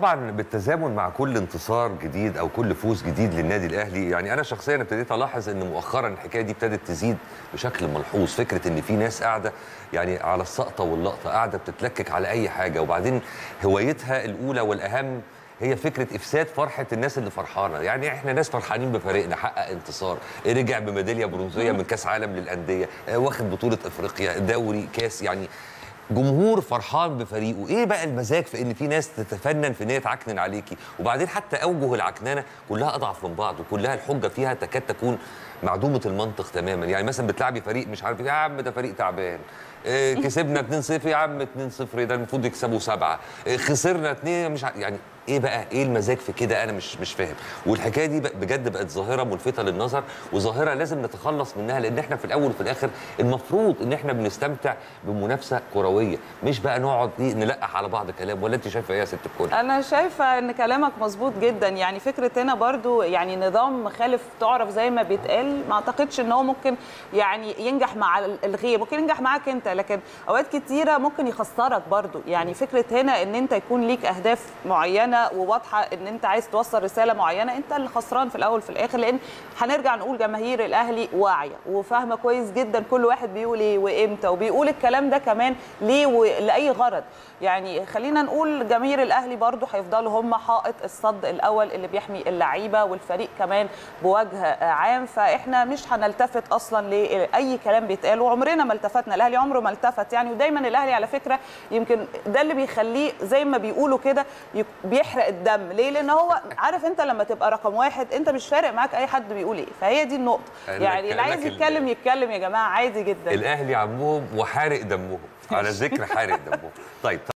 طبعا بالتزامن مع كل انتصار جديد او كل فوز جديد للنادي الاهلي يعني انا شخصيا ابتديت الاحظ ان مؤخرا الحكايه دي ابتدت تزيد بشكل ملحوظ فكره ان في ناس قاعده يعني على السقطه واللقطه قاعده بتتلكك على اي حاجه وبعدين هوايتها الاولى والاهم هي فكره افساد فرحه الناس اللي فرحانه يعني احنا ناس فرحانين بفريقنا حقق انتصار رجع بميداليه برونزيه من كاس عالم للانديه آه، واخد بطوله افريقيا دوري كاس يعني جمهور فرحان بفريقه ايه بقى المزاج في ان في ناس تتفنن في ان هي تعكنن عليكي وبعدين حتى اوجه العكننه كلها اضعف من بعض وكلها الحجه فيها تكاد تكون معدومه المنطق تماما يعني مثلا بتلعبي فريق مش عارف إيه، يا عم ده فريق تعبان إيه كسبنا 2-0 يا عم 2-0 ده المفروض يكسبوا سبعه إيه خسرنا 2 مش ع... يعني ايه بقى ايه المزاج في كده انا مش مش فاهم والحكايه دي بق- بجد بقت ظاهره ملفته للنظر وظاهره لازم نتخلص منها لان احنا في الاول وفي الاخر المفروض ان احنا بنستمتع بمنافسه كرويه مش بقى نقعد إيه نلقح على بعض كلام ولا انت شايفه ايه يا ست الكل انا شايفه ان كلامك مظبوط جدا يعني فكره هنا برضو يعني نظام مخالف تعرف زي ما بيتقال ما اعتقدش ان هو ممكن يعني ينجح مع الغير ممكن ينجح معاك انت لكن اوقات كتيره ممكن يخسرك برضو يعني فكره هنا ان انت يكون ليك اهداف معينه وواضحه ان انت عايز توصل رساله معينه انت اللي خسران في الاول في الاخر لان هنرجع نقول جماهير الاهلي واعيه وفاهمه كويس جدا كل واحد بيقول ايه وامتى وبيقول الكلام ده كمان ليه ولاي غرض يعني خلينا نقول جماهير الاهلي برضو هيفضلوا هم حائط الصد الاول اللي بيحمي اللعيبه والفريق كمان بوجه عام فاحنا مش هنلتفت اصلا لاي كلام بيتقال وعمرنا ما التفتنا الاهلي عمره ما التفت يعني ودايما الاهلي على فكره يمكن ده اللي بيخليه زي ما بيقولوا كده يك- بيحرق الدم ليه لان هو عارف انت لما تبقى رقم واحد انت مش فارق معاك اي حد بيقول ايه فهي دي النقطه قال لك- يعني اللي قال عايز لك ال- يتكلم يتكلم يا جماعه عادي جدا الاهلي عمهم وحارق دمهم على ذكر حارق دمهم طيب